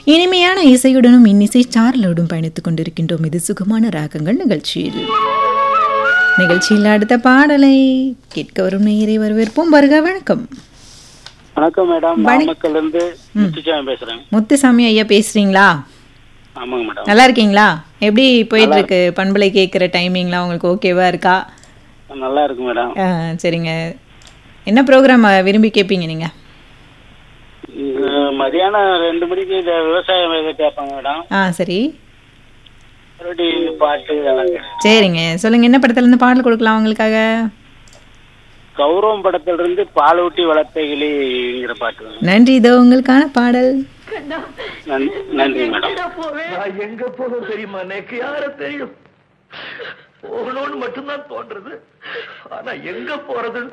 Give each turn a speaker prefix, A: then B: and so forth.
A: இனிமையான இசையுடனும் இன்னிசை சாரலோடும் பயணித்துக் கொண்டிருக்கின்றோம் இது சுகமான ராகங்கள் நிகழ்ச்சியில் நிகழ்ச்சியில் அடுத்த பாடலை கேட்க வரும் நேயரை வரவேற்போம் வருக வணக்கம்
B: வணக்கம் மேடம்
A: வணக்-
B: நாமக்கல்ல இருந்து முத்துச்சாமி பேசுறேன்
A: முத்துசாமி ஐயா பேசுறீங்களா
B: ஆமாங்க மேடம்
A: நல்லா இருக்கீங்களா எப்படி போயிட்டு இருக்கு பண்பலை கேட்குற டைமிங்லாம் உங்களுக்கு ஓகேவா இருக்கா
B: நல்லா இருக்கு மேடம்
A: ஆ, சரிங்க என்ன ப்ரோக்ராம் விரும்பி கேட்பீங்க நீங்க
B: இது மதியானம் ரெண்டு மணிக்கு இந்த விவசாயம் இதை கேட்பாங்க மேடம்
A: ஆ சரி
B: மறுபடியும் பாட்டு இதெல்லாம் கேட்பேன்.
A: சரிங்க சொல்லுங்க என்ன படத்துல இருந்து பாடல் கொடுக்கலாம் உங்களுக்காக
B: கௌரவம் படத்துல இருந்து பால் ஊட்டி வளர்த்த கிளிங்கிற பாட்டு வேணும்.
A: நன்றி இதோ உங்களுக்கான பாடல்
B: நன்- நன்றி மேடம்
C: நான் எங்க போகும் தெரியுமா எனக்கு யார தெரியும் போகணும்னு மட்டும்தான் தோன்றது ஆனா எங்க போறதுன்னு